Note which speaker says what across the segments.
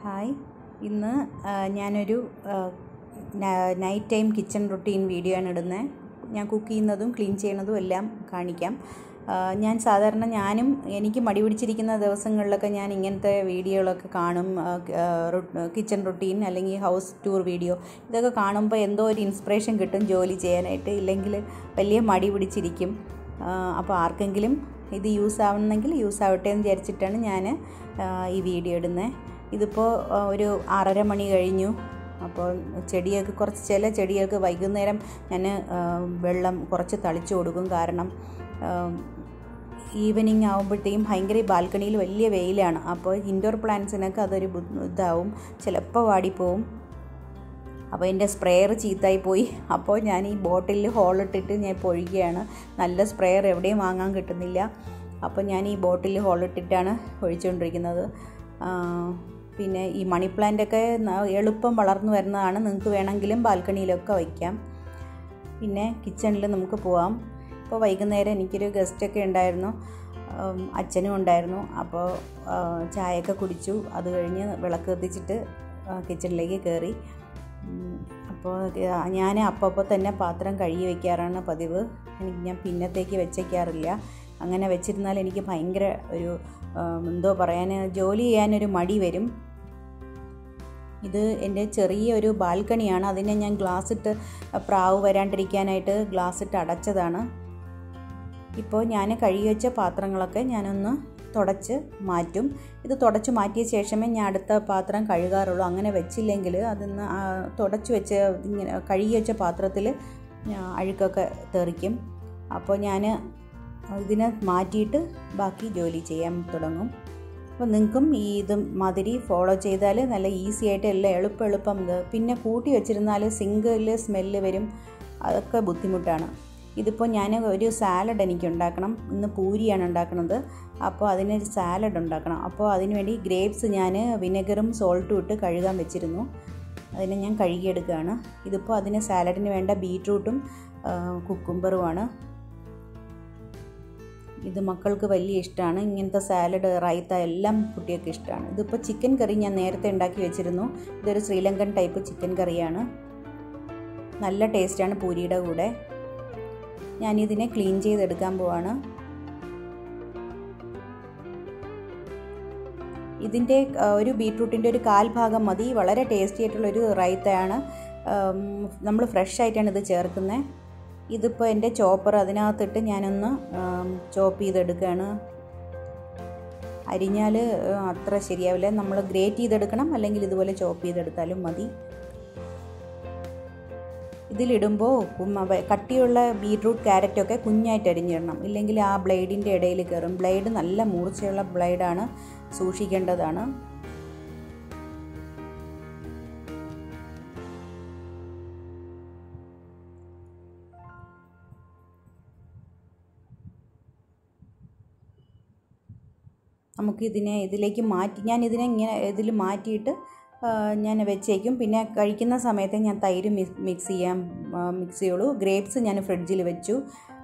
Speaker 1: hi ഇന്ന് ആ, ഞാനൊരു night time kitchen routine video ആണ് ഇടുന്നത് ഞാൻ കുക്ക് ചെയ്യുന്നതും ക്ലീൻ ചെയ്യുന്നതും എല്ലാം കാണിക്കാം ആ, ഞാൻ സാധാരണ ഞാനും എനിക്ക് മടി പിടിച്ചിരിക്കുന്ന ദിവസങ്ങളിലൊക്കെ ഞാൻ ഇങ്ങനത്തെ വീഡിയോകളൊക്കെ കാണും കിച്ചൺ റുട്ടീൻ അല്ലെങ്കിൽ ഹൗസ് ടൂർ വീഡിയോ ഇതൊക്കെ കാണുമ്പോൾ എന്തോ ഒരു ഇൻസ്പിറേഷൻ കിട്ടും ജോലി ചെയ്യാനായിട്ട് ഇല്ലെങ്കിൽ വലിയ മടി പിടിച്ചിരിക്കും ആ, അപ്പോൾ ആർക്കെങ്കിലും ഇത് യൂസ് ആവണമെങ്കിൽ യൂസ് ആവട്ടെ എന്ന് വിചാരിച്ചിട്ടാണ് ഞാൻ ഈ വീഡിയോ ഇടുന്നത് ഇതിപ്പോൾ ആ, ഒരു ആറര മണി കഴിഞ്ഞു അപ്പോൾ ചെടിയൊക്കെ കുറച്ച് ചില ചെടികൾക്ക് വൈകുന്നേരം ഞാൻ വെള്ളം കുറച്ച് തളിച്ചു കൊടുക്കും കാരണം ഈവനിങ് ആകുമ്പോഴത്തേക്കും ഭയങ്കര ഈ ബാൽക്കണിയിൽ വലിയ വെയിലാണ് അപ്പോൾ ഇൻഡോർ പ്ലാന്റ്സിനൊക്കെ അതൊരു ബു- ഇതാവും ചിലപ്പോൾ വാടിപ്പോവും അപ്പോൾ എൻ്റെ സ്പ്രെയർ ചീത്തായി പോയി അപ്പോൾ ഞാൻ ഈ ബോട്ടിലിൽ ഹോളിട്ടിട്ട് ഞാൻ ഇപ്പോൾ ഒഴിക്കുകയാണ് നല്ല സ്പ്രെയർ എവിടെയും വാങ്ങാൻ കിട്ടുന്നില്ല അപ്പോൾ ഞാൻ ഈ ബോട്ടിലിൽ ഹോളിട്ടിട്ടാണ് ഒഴിച്ചുകൊണ്ടിരിക്കുന്നത് ആ, പിന്നെ ഈ മണി പ്ലാന്റൊക്കെ ന- എളുപ്പം വളർന്നു വരുന്നതാണ് നിങ്ങൾക്ക് വേണമെങ്കിലും ബാൽക്കണിയിലൊക്കെ വയ്ക്കാം പിന്നെ കിച്ചണിൽ നമുക്ക് പോവാം ഇപ്പോൾ വൈകുന്നേരം എനിക്കൊരു ഗസ്റ്റൊക്കെ ഉണ്ടായിരുന്നു ഉം, അച്ഛനും ഉണ്ടായിരുന്നു അപ്പോൾ ആ, ചായയൊക്കെ കുടിച്ചു അത് കഴിഞ്ഞ് വിളക്ക് കത്തിച്ചിട്ട് കിച്ചണിലേക്ക് കയറി ഉം, അപ്പോൾ ഞാൻ അപ്പോൾ തന്നെ പാത്രം കഴുകി വയ്ക്കാറാണ് പതിവ് എനിക്ക് ഞാൻ പിന്നത്തേക്ക് വെച്ചേക്കാറില്ല അങ്ങനെ വെച്ചിരുന്നാൽ എനിക്ക് ഭയങ്കര ഒരു ഉം, എന്തോ പറയാൻ ജോലി ചെയ്യാനൊരു മടി വരും ഇത് എൻ്റെ ചെറിയ ഒരു ബാൽക്കണിയാണ് അതിനെ ഞാൻ ഗ്ലാസ് ഇട്ട് പ്രാവ് വരാണ്ടിരിക്കാനായിട്ട് ഗ്ലാസ് ഇട്ട് അടച്ചതാണ് ഇപ്പോൾ ഞാൻ കഴുകി വെച്ച പാത്രങ്ങളൊക്കെ ഞാനൊന്ന് തുടച്ച് മാറ്റും ഇത് തുടച്ച് മാറ്റിയ ശേഷമേ ഞാൻ അടുത്ത പാത്രം കഴുകാറുള്ളൂ അങ്ങനെ വെച്ചില്ലെങ്കിൽ അതിന്ന് ആ തുടച്ച് വെച്ച ഇങ്ങനെ കഴുകി വെച്ച പാത്രത്തിൽ അഴുക്കൊക്കെ തെറിക്കും അപ്പോൾ ഞാൻ ഇതിനെ മാറ്റിയിട്ട് ബാക്കി ജോലി ചെയ്യാൻ തുടങ്ങും അപ്പോൾ നിങ്ങൾക്കും ഈ ഇത് മാതിരി ഫോളോ ചെയ്താൽ നല്ല ഈസി ആയിട്ട് എല്ലാം എളുപ്പം എളുപ്പം ഇത് പിന്നെ കൂട്ടി വെച്ചിരുന്നാൽ സിങ്കിൽ സ്മെല്ല് വരും അതൊക്കെ ബുദ്ധിമുട്ടാണ് ഇതിപ്പോൾ ഞാൻ ഒരു സാലഡ് എനിക്ക് ഉണ്ടാക്കണം ഇന്ന് പൂരിയാണ് ഉണ്ടാക്കുന്നത് അപ്പോൾ അതിനൊരു സാലഡ് ഉണ്ടാക്കണം അപ്പോൾ അതിന് വേണ്ടി ഗ്രേപ്സ് ഞാൻ വിനെഗറും സോൾട്ടും ഇട്ട് കഴുകാൻ വെച്ചിരുന്നു അതിനെ ഞാൻ കഴുകിയെടുക്കുകയാണ് ഇതിപ്പോൾ അതിന് സാലഡിന് വേണ്ട ബീട്രൂട്ടും കുക്കുംബറുമാണ് ഇത് മക്കൾക്ക് വലിയ ഇഷ്ടമാണ് ഇങ്ങനത്തെ സാലഡ് റൈത്ത എല്ലാം കുട്ടികൾക്ക് ഇഷ്ടമാണ് ഇതിപ്പോൾ ചിക്കൻ കറി ഞാൻ നേരത്തെ ഉണ്ടാക്കി വെച്ചിരുന്നു ഇതൊരു ശ്രീലങ്കൻ ടൈപ്പ് ചിക്കൻ കറിയാണ് നല്ല ടേസ്റ്റാണ് പൂരിയുടെ കൂടെ ഞാനിതിനെ ക്ലീൻ ചെയ്തെടുക്കാൻ പോവാണ് ഇതിൻ്റെ ആ, ഒരു ബീട്രൂട്ടിൻ്റെ ഒരു കാൽ ഭാഗം മതി വളരെ ടേസ്റ്റി ആയിട്ടുള്ളൊരു റൈത്തയാണ് നമ്മൾ ഫ്രഷ് ആയിട്ടാണ് ഇത് ചേർക്കുന്നത് ഇതിപ്പോൾ എൻ്റെ ചോപ്പർ അതിനകത്തിട്ട് ഞാനൊന്ന് ചോപ്പ് ചെയ്തെടുക്കുകയാണ് അരിഞ്ഞാൽ അത്ര ശരിയാവില്ല നമ്മൾ ഗ്രേറ്റ് ചെയ്തെടുക്കണം അല്ലെങ്കിൽ ഇതുപോലെ ചോപ്പ് ചെയ്തെടുത്താലും മതി ഇതിലിടുമ്പോൾ കട്ടിയുള്ള ബീട്രൂട്ട് ക്യാരറ്റൊക്കെ കുഞ്ഞായിട്ട് അരിഞ്ഞിടണം ഇല്ലെങ്കിൽ ആ ബ്ലേഡിൻ്റെ ഇടയിൽ കയറും ബ്ലേഡ് നല്ല മൂർച്ചയുള്ള ബ്ലേഡാണ് സൂക്ഷിക്കേണ്ടതാണ് നമുക്കിതിനെ ഇതിലേക്ക് മാറ്റി ഞാൻ ഇതിനെ ഇങ്ങനെ ഇതിൽ മാറ്റിയിട്ട് ആ, ഞാൻ വെച്ചേക്കും പിന്നെ കഴിക്കുന്ന സമയത്ത് ഞാൻ തൈര് മിക്സ് മിക്സ് ചെയ്യാൻ ആ, മിക്സ് ചെയ്യുള്ളൂ ഗ്രേപ്സ് ഞാൻ ഫ്രിഡ്ജിൽ വെച്ചു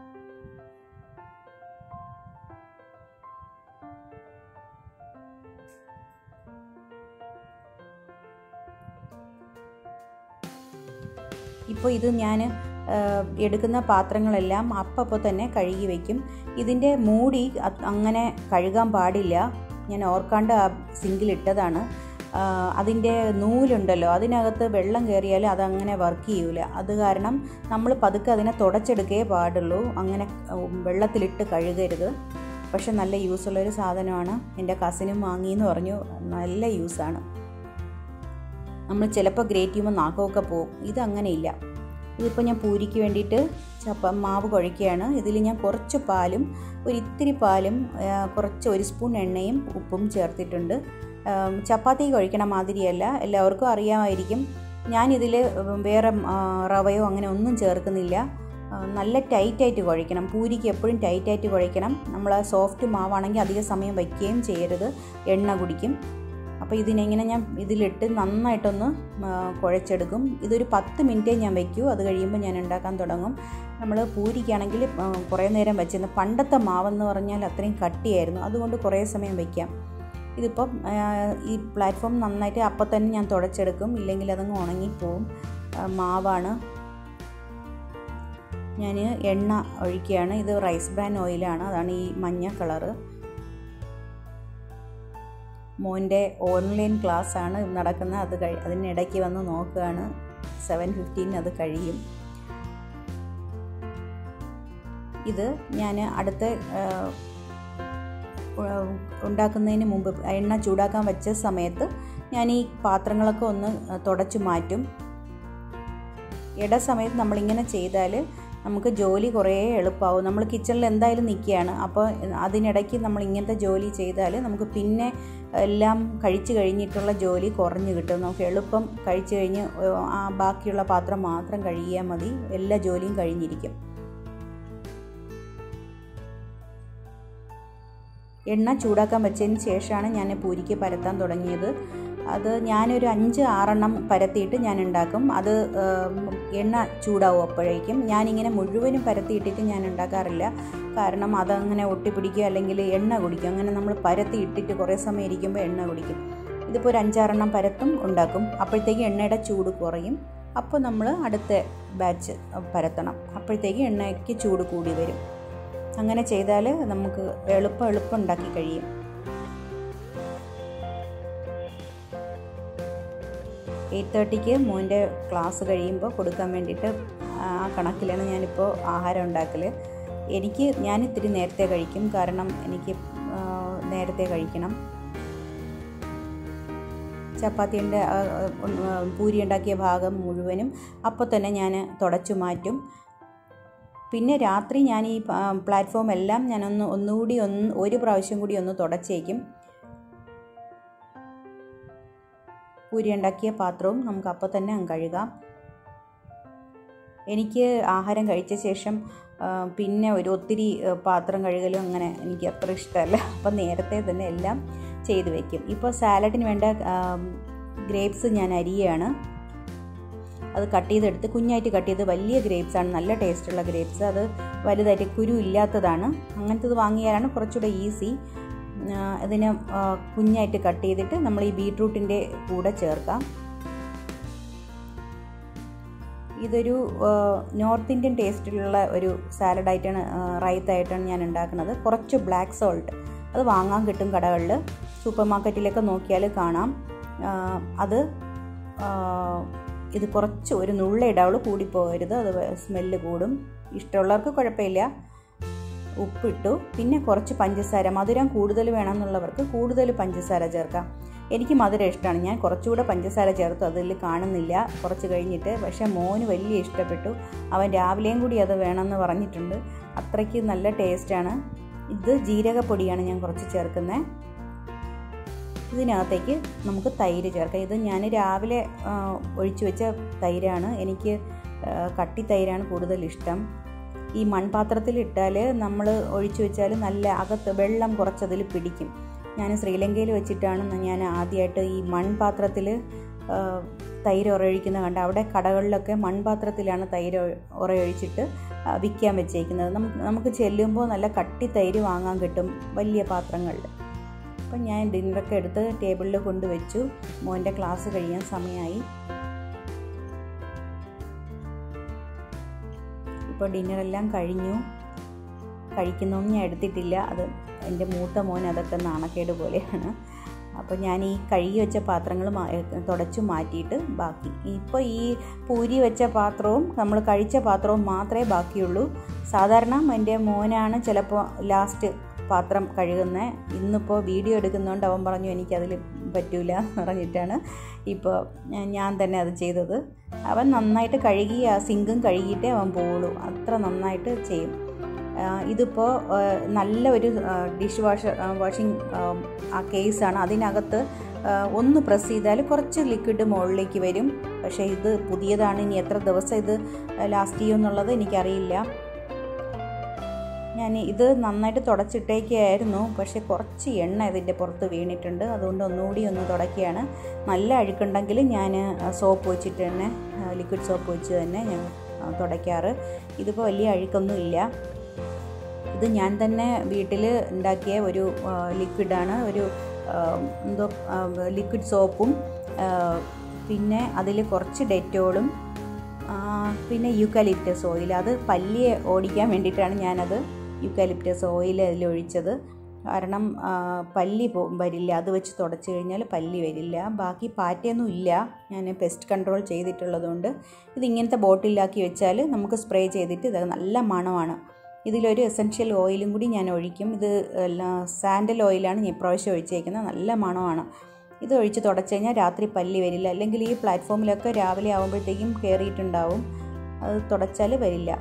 Speaker 1: ഇപ്പോൾ ഇത് ഞാൻ എടുക്കുന്ന പാത്രങ്ങളെല്ലാം അപ്പോൾ തന്നെ കഴുകി വയ്ക്കും ഇതിൻ്റെ മൂടി അത് അങ്ങനെ കഴുകാൻ പാടില്ല ഞാൻ ഓർക്കാണ്ട് ആ സിങ്കിലിട്ടതാണ് അതിൻ്റെ നൂലുണ്ടല്ലോ അതിനകത്ത് വെള്ളം കയറിയാൽ അതങ്ങനെ വർക്ക് ചെയ്യൂല അത് കാരണം നമ്മൾ പതുക്കെ അതിനെ തുടച്ചെടുക്കേ പാടുള്ളൂ അങ്ങനെ ഉം, വെള്ളത്തിലിട്ട് കഴുകരുത് പക്ഷെ നല്ല യൂസുള്ളൊരു സാധനമാണ് എൻ്റെ കസിനും വാങ്ങിയെന്ന് പറഞ്ഞു നല്ല യൂസാണ് നമ്മൾ ചിലപ്പോൾ ഗ്രേറ്റ് ചെയ്യുമ്പോൾ നാക്കമൊക്കെ പോവും ഇതങ്ങനെയില്ല ഇതിപ്പോൾ ഞാൻ പൂരിക്ക് വേണ്ടിയിട്ട് ചപ്പ മാവ് കുഴയ്ക്കുകയാണ് ഇതിൽ ഞാൻ കുറച്ച് പാലും ഒരു ഇത്തിരി പാലും ആ, കുറച്ച് ഒരു സ്പൂൺ എണ്ണയും ഉപ്പും ചേർത്തിട്ടുണ്ട് ആം, ചപ്പാത്തി കുഴയ്ക്കണ മാതിരിയല്ല എല്ലാവർക്കും അറിയാമായിരിക്കും ഞാനിതിൽ വേറെ ആ, റവയോ അങ്ങനെ ഒന്നും ചേർക്കുന്നില്ല ആ, നല്ല ടൈറ്റായിട്ട് കുഴയ്ക്കണം പൂരിക്ക് എപ്പോഴും ടൈറ്റായിട്ട് കുഴയ്ക്കണം നമ്മൾ സോഫ്റ്റ് മാവാണെങ്കിൽ അധിക സമയം വയ്ക്കുകയും ചെയ്യരുത് എണ്ണ കുടിക്കും അപ്പോൾ ഇതിനെങ്ങനെ ഞാൻ ഇതിലിട്ട് നന്നായിട്ടൊന്ന് ആ, കുഴച്ചെടുക്കും ഇതൊരു പത്ത് മിനിറ്റേ ഞാൻ വയ്ക്കൂ അത് കഴിയുമ്പോൾ ഞാൻ ഉണ്ടാക്കാൻ തുടങ്ങും നമ്മൾ പൂരിക്കാണെങ്കിൽ ആ, കുറേ നേരം വെച്ചിരുന്നു പണ്ടത്തെ മാവെന്ന് പറഞ്ഞാൽ അത്രയും കട്ടിയായിരുന്നു അതുകൊണ്ട് കുറേ സമയം വയ്ക്കാം ഇതിപ്പം ആ, ഈ പ്ലാറ്റ്ഫോം നന്നായിട്ട് അപ്പം തന്നെ ഞാൻ തുടച്ചെടുക്കും ഇല്ലെങ്കിൽ അതങ്ങ് ഉണങ്ങിപ്പോവും ആ, മാവാണ് ഞാൻ എണ്ണ ഒഴിക്കുകയാണ് ഇത് റൈസ് ബ്രാൻ ഓയിലാണ് അതാണ് ഈ മഞ്ഞ കളറ് മോൻ്റെ ഓൺലൈൻ ക്ലാസ് ആണ് നടക്കുന്നത് അത് കഴി അതിനിടയ്ക്ക് വന്ന് നോക്കുകയാണ് സെവൻ ഫിഫ്റ്റീൻ അത് കഴിയും ഇത് ഞാൻ അടുത്ത ആ, ഉ- ഉണ്ടാക്കുന്നതിന് മുമ്പ് എണ്ണ ചൂടാക്കാൻ വെച്ച സമയത്ത് ഞാൻ ഈ പാത്രങ്ങളൊക്കെ ഒന്ന് തുടച്ചു മാറ്റും ഇട സമയത്ത് നമ്മളിങ്ങനെ ചെയ്താൽ നമുക്ക് ജോലി കുറേ എളുപ്പമാവും നമ്മൾ കിച്ചണിൽ എന്തായാലും നിൽക്കുകയാണ് അപ്പോൾ അതിനിടയ്ക്ക് നമ്മൾ ഇങ്ങനത്തെ ജോലി ചെയ്താൽ നമുക്ക് പിന്നെ എല്ലാം കഴിച്ചു കഴിഞ്ഞിട്ടുള്ള ജോലി കുറഞ്ഞു കിട്ടും നമുക്ക് എളുപ്പം കഴിച്ചു കഴിഞ്ഞ് ആ ബാക്കിയുള്ള പാത്രം മാത്രം കഴുകിയാൽ മതി എല്ലാ ജോലിയും കഴിഞ്ഞിരിക്കും എണ്ണ ചൂടാക്കാൻ വെച്ചതിന് ശേഷമാണ് ഞാൻ പൂരിക്ക് പരത്താൻ തുടങ്ങിയത് അത് ഞാനൊരു അഞ്ച് ആറെണ്ണം പരത്തിയിട്ട് ഞാൻ ഉണ്ടാക്കും അത് ഏം, എണ്ണ ചൂടാവും അപ്പോഴേക്കും ഞാനിങ്ങനെ മുഴുവനും പരത്തിയിട്ടിട്ട് ഞാൻ ഉണ്ടാക്കാറില്ല കാരണം അതങ്ങനെ ഒട്ടിപ്പിടിക്കുക അല്ലെങ്കിൽ എണ്ണ കുടിക്കും അങ്ങനെ നമ്മൾ പരത്തി ഇട്ടിട്ട് കുറേ സമയം ഇരിക്കുമ്പോൾ എണ്ണ കുടിക്കും ഇതിപ്പോൾ ഒരു അഞ്ചാറെണ്ണം പരത്തും ഉണ്ടാക്കും അപ്പോഴത്തേക്ക് എണ്ണയുടെ ചൂട് കുറയും അപ്പോൾ നമ്മൾ അടുത്ത ബാച്ച് പരത്തണം അപ്പോഴത്തേക്ക് എണ്ണയ്ക്ക് ചൂട് കൂടി വരും അങ്ങനെ ചെയ്താൽ നമുക്ക് എളുപ്പം എളുപ്പം ഉണ്ടാക്കി കഴിയും എയ്റ്റ് തേർട്ടിക്ക് മോൻ്റെ ക്ലാസ് കഴിയുമ്പോൾ കൊടുക്കാൻ വേണ്ടിയിട്ട് ആ കണക്കിലാണ് ഞാനിപ്പോൾ ആഹാരം ഉണ്ടാക്കൽ എനിക്ക് ഞാൻ ഇത്തിരി നേരത്തെ കഴിക്കും കാരണം എനിക്ക് ആ, നേരത്തെ കഴിക്കണം ചപ്പാത്തിൻ്റെ ആ, ആ, പൂരി ഉണ്ടാക്കിയ ഭാഗം മുഴുവനും അപ്പോൾ തന്നെ ഞാൻ തുടച്ചു മാറ്റും പിന്നെ രാത്രി ഞാൻ ഈ പ്ലാറ്റ്ഫോം എല്ലാം ഞാനൊന്ന് ഒന്നുകൂടി ഒന്ന് ഒരു പ്രാവശ്യം കൂടി ഒന്ന് തുടച്ചേക്കും പൂരി ഉണ്ടാക്കിയ പാത്രവും നമുക്ക് അപ്പോൾ തന്നെ അങ്ങ് കഴുകാം എനിക്ക് ആഹാരം കഴിച്ച ശേഷം ആ, പിന്നെ ഒരു ഒത്തിരി ആ, പാത്രം കഴുകലും അങ്ങനെ എനിക്ക് അത്ര ഇഷ്ടമല്ല അപ്പം നേരത്തെ തന്നെ എല്ലാം ചെയ്ത് വെക്കും ഇപ്പോൾ സാലഡിന് വേണ്ട ഗ്രേപ്സ് ഞാൻ അരിയാണ് അത് കട്ട് ചെയ്തെടുത്ത് കുഞ്ഞായിട്ട് കട്ട് ചെയ്ത് വലിയ grapes ആണ് നല്ല ടേസ്റ്റുള്ള ഗ്രേപ്സ് അത് വലുതായിട്ട് കുരു ഇല്ലാത്തതാണ് അങ്ങനത്തത് വാങ്ങിയാലാണ് കുറച്ചുകൂടെ ഈസി അതിനെ ആ, കുഞ്ഞായിട്ട് കട്ട് ചെയ്തിട്ട് നമ്മൾ ഈ ബീട്രൂട്ടിൻ്റെ കൂടെ ചേർക്കാം ഇതൊരു നോർത്ത് ഇന്ത്യൻ ടേസ്റ്റിലുള്ള ഒരു സാലഡായിട്ടാണ് റൈത്തായിട്ടാണ് ഞാൻ ഉണ്ടാക്കുന്നത് കുറച്ച് ബ്ലാക്ക് സോൾട്ട് അത് വാങ്ങാൻ കിട്ടും കടകളിൽ സൂപ്പർ മാർക്കറ്റിലൊക്കെ നോക്കിയാൽ കാണാം ആ, അത് ആ, ഇത് കുറച്ച് ഒരു നുള്ള ഇടാവുള്ളൂ കൂടിപ്പോകരുത് അത് സ്മെല്ല് കൂടും ഇഷ്ടമുള്ളവർക്ക് കുഴപ്പമില്ല ഉപ്പിട്ടു പിന്നെ കുറച്ച് പഞ്ചസാര മധുരം കൂടുതൽ വേണമെന്നുള്ളവർക്ക് കൂടുതൽ പഞ്ചസാര ചേർക്കാം എനിക്ക് മധുരം ഇഷ്ടമാണ് ഞാൻ കുറച്ചുകൂടെ പഞ്ചസാര ചേർത്തു അതിൽ കാണുന്നില്ല കുറച്ച് കഴിഞ്ഞിട്ട് പക്ഷേ മോന് വലിയ ഇഷ്ടപ്പെട്ടു അവൻ രാവിലെയും കൂടി അത് വേണമെന്ന് പറഞ്ഞിട്ടുണ്ട് അത്രയ്ക്ക് നല്ല ടേസ്റ്റാണ് ഇത് ജീരകപ്പൊടിയാണ് ഞാൻ കുറച്ച് ചേർക്കുന്നത് ഇതിനകത്തേക്ക് നമുക്ക് തൈര് ചേർക്കാം ഇത് ഞാൻ രാവിലെ ആ, ഒഴിച്ചു വെച്ച തൈരാണ് എനിക്ക് ആ, കട്ടി തൈരാണ് കൂടുതൽ ഇഷ്ടം ഈ മൺപാത്രത്തിൽ ഇട്ടാൽ നമ്മൾ ഒഴിച്ചു വെച്ചാൽ നല്ല അകത്ത് വെള്ളം കുറച്ചതിൽ പിടിക്കും ഞാൻ ശ്രീലങ്കയിൽ വെച്ചിട്ടാണ് ഞാൻ ആദ്യമായിട്ട് ഈ മൺപാത്രത്തിൽ ആ, തൈര് ഉറയൊഴിക്കുന്ന കണ്ട അവിടെ കടകളിലൊക്കെ മൺപാത്രത്തിലാണ് തൈര് ഒ- ഉറയൊഴിച്ചിട്ട് ആ, വിൽക്കാൻ വെച്ചേക്കുന്നത് നമുക്ക് നമുക്ക് ചെല്ലുമ്പോൾ നല്ല കട്ടി തൈര് വാങ്ങാൻ കിട്ടും വലിയ പാത്രങ്ങളിൽ അപ്പം ഞാൻ ഡിന്നറൊക്കെ എടുത്ത് ടേബിളിൽ കൊണ്ടുവച്ചു മോൻ്റെ ക്ലാസ് കഴിയാൻ സമയമായി ഇപ്പോൾ ഡിന്നറെല്ലാം കഴിഞ്ഞു കഴിക്കുന്നൊന്നും ഞാൻ എടുത്തിട്ടില്ല അത് എൻ്റെ മൂത്ത മോൻ അതൊക്കെ നാണക്കേട് പോലെയാണ് അപ്പോൾ ഞാൻ ഈ കഴുകി വെച്ച പാത്രങ്ങൾ മാ- തുടച്ചു മാറ്റിയിട്ട് ബാക്കി ഇപ്പോൾ ഈ പൂരി വെച്ച പാത്രവും നമ്മൾ കഴിച്ച പാത്രവും മാത്രമേ ബാക്കിയുള്ളൂ സാധാരണ എൻ്റെ മോനാണ് ചിലപ്പോൾ ലാസ്റ്റ് പാത്രം കഴുകുന്നത് ഇന്നിപ്പോൾ വീഡിയോ എടുക്കുന്നതുകൊണ്ട് അവൻ പറഞ്ഞു എനിക്കതിൽ പറ്റൂല എന്ന് പറഞ്ഞിട്ടാണ് ഇപ്പോൾ ഞാൻ തന്നെ അത് ചെയ്തത് അവൻ നന്നായിട്ട് കഴുകി ആ സിങ്കും കഴുകിയിട്ടേ അവൻ പോവുള്ളൂ അത്ര നന്നായിട്ട് ചെയ്യും ആ, ഇതിപ്പോൾ ആ, നല്ല ഒരു ഡിഷ് വാഷർ വാഷിംഗ് ആ കേസാണ് അതിനകത്ത് ആ, ഒന്ന് പ്രസ് ചെയ്താൽ കുറച്ച് ലിക്വിഡ് മുകളിലേക്ക് വരും പക്ഷേ ഇത് പുതിയതാണ് ഇനി എത്ര ദിവസം ഇത് ലാസ്റ്റ് ചെയ്യുമെന്നുള്ളത് എനിക്കറിയില്ല ഞാൻ ഇത് നന്നായിട്ട് തുടച്ചിട്ടേക്കായിരുന്നു പക്ഷേ കുറച്ച് എണ്ണ ഇതിൻ്റെ പുറത്ത് വീണിട്ടുണ്ട് അതുകൊണ്ട് ഒന്നുകൂടി ഒന്ന് തുടക്കുകയാണ് നല്ല അഴുക്കുണ്ടെങ്കിൽ ഞാൻ സോപ്പ് വെച്ചിട്ട് തന്നെ ലിക്വിഡ് സോപ്പ് വെച്ച് തന്നെ ഞാൻ ആ, തുടയ്ക്കാറ് ഇതിപ്പോൾ വലിയ അഴുക്കൊന്നും ഇല്ല ഇത് ഞാൻ തന്നെ വീട്ടിൽ ഉണ്ടാക്കിയ ഒരു ലിക്വിഡാണ് ഒരു എന്തോ ലിക്വിഡ് സോപ്പും പിന്നെ അതിൽ കുറച്ച് ഡെറ്റോളും പിന്നെ യൂക്കാലിപ്റ്റസ് ഓയിൽ അത് പല്ലിയെ ഓടിക്കാൻ വേണ്ടിയിട്ടാണ് ഞാനത് യൂക്കാലിപ്റ്റസ് ഓയിൽ അതിൽ ഒഴിച്ചത് കാരണം പല്ലി പോ വരില്ല അത് വെച്ച് തുടച്ച് കഴിഞ്ഞാൽ പല്ലി വരില്ല ബാക്കി പാറ്റയൊന്നും ഇല്ല ഞാൻ പെസ്റ്റ് കൺട്രോൾ ചെയ്തിട്ടുള്ളതുകൊണ്ട് ഇത് ഇങ്ങനത്തെ ബോട്ടിലാക്കി വെച്ചാൽ നമുക്ക് സ്പ്രേ ചെയ്തിട്ട് ഇത് നല്ല മണമാണ് ഇതിലൊരു എസൻഷ്യൽ ഓയിലും കൂടി ഞാൻ ഒഴിക്കും ഇത് സാൻഡൽ ഓയിലാണ് ഞാൻ ഇപ്രാവശ്യം ഒഴിച്ചേക്കുന്നത് നല്ല മണമാണ് ഇത് ഒഴിച്ച് തുടച്ച് കഴിഞ്ഞാൽ രാത്രി പല്ലി വരില്ല അല്ലെങ്കിൽ ഈ പ്ലാറ്റ്ഫോമിലൊക്കെ രാവിലെ ആകുമ്പോഴത്തേക്കും കയറിയിട്ടുണ്ടാവും അത് തുടച്ചാൽ വരില്ല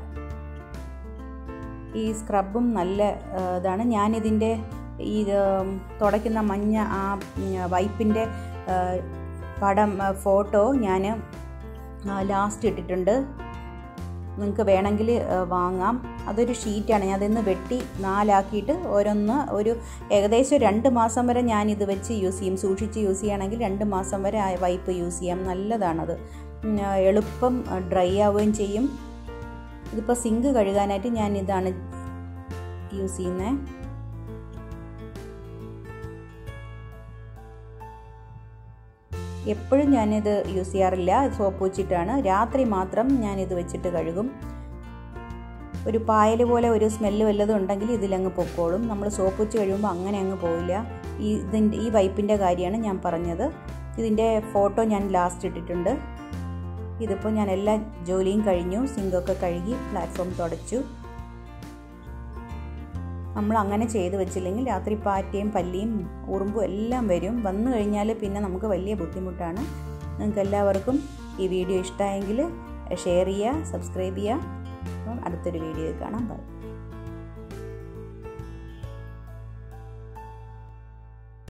Speaker 1: ഈ സ്ക്രബും നല്ല ഇതാണ് ഞാനിതിൻ്റെ ഈ തുടയ്ക്കുന്ന മഞ്ഞ ആ വൈപ്പിൻ്റെ പടം ഫോട്ടോ ഞാൻ ലാസ്റ്റ് ഇട്ടിട്ടുണ്ട് നിങ്ങൾക്ക് വേണമെങ്കിൽ വാങ്ങാം അതൊരു ഷീറ്റാണ് ഞാൻ അതിന്ന് വെട്ടി നാലാക്കിയിട്ട് ഓരോന്ന് ഒരു ഏകദേശം രണ്ട് മാസം വരെ ഞാൻ ഇത് വെച്ച് യൂസ് ചെയ്യും സൂക്ഷിച്ച് യൂസ് ചെയ്യുകയാണെങ്കിൽ രണ്ട് മാസം വരെ ആ വൈപ്പ് യൂസ് ചെയ്യാം നല്ലതാണത് എളുപ്പം ഡ്രൈ ആവുകയും ചെയ്യും ഇതിപ്പോൾ സിങ്ക് കഴുകാനായിട്ട് ഞാൻ ഇതാണ് യൂസ് ചെയ്യുന്നത് എപ്പോഴും ഞാനിത് യൂസ് ചെയ്യാറില്ല സോപ്പ് വെച്ചിട്ടാണ് രാത്രി മാത്രം ഞാനിത് വെച്ചിട്ട് കഴുകും ഒരു പായൽ പോലെ ഒരു സ്മെല്ല് വല്ലതും ഉണ്ടെങ്കിൽ ഇതിലങ്ങ് പൊക്കോളും നമ്മൾ സോപ്പ് വെച്ച് കഴിയുമ്പോൾ അങ്ങനെ അങ്ങ് പോവില്ല ഈ ഇതിൻ്റെ ഈ വൈപ്പിൻ്റെ കാര്യമാണ് ഞാൻ പറഞ്ഞത് ഇതിൻ്റെ ഫോട്ടോ ഞാൻ ലാസ്റ്റ് ഇട്ടിട്ടുണ്ട് ഇതിപ്പോൾ ഞാൻ എല്ലാ ജോലിയും കഴിഞ്ഞു സിങ്കൊക്കെ കഴുകി പ്ലാറ്റ്ഫോം തുടച്ചു നമ്മൾ അങ്ങനെ ചെയ്ത് വെച്ചില്ലെങ്കിൽ രാത്രി പാറ്റയും പല്ലിയും ഉറുമ്പും എല്ലാം വരും വന്നു കഴിഞ്ഞാൽ പിന്നെ നമുക്ക് വലിയ ബുദ്ധിമുട്ടാണ് നിങ്ങൾക്ക് എല്ലാവർക്കും ഈ വീഡിയോ ഇഷ്ടമായെങ്കിൽ ഷെയർ ചെയ്യുക സബ്സ്ക്രൈബ് ചെയ്യുക അപ്പം അടുത്തൊരു വീഡിയോ കാണാം ബൈ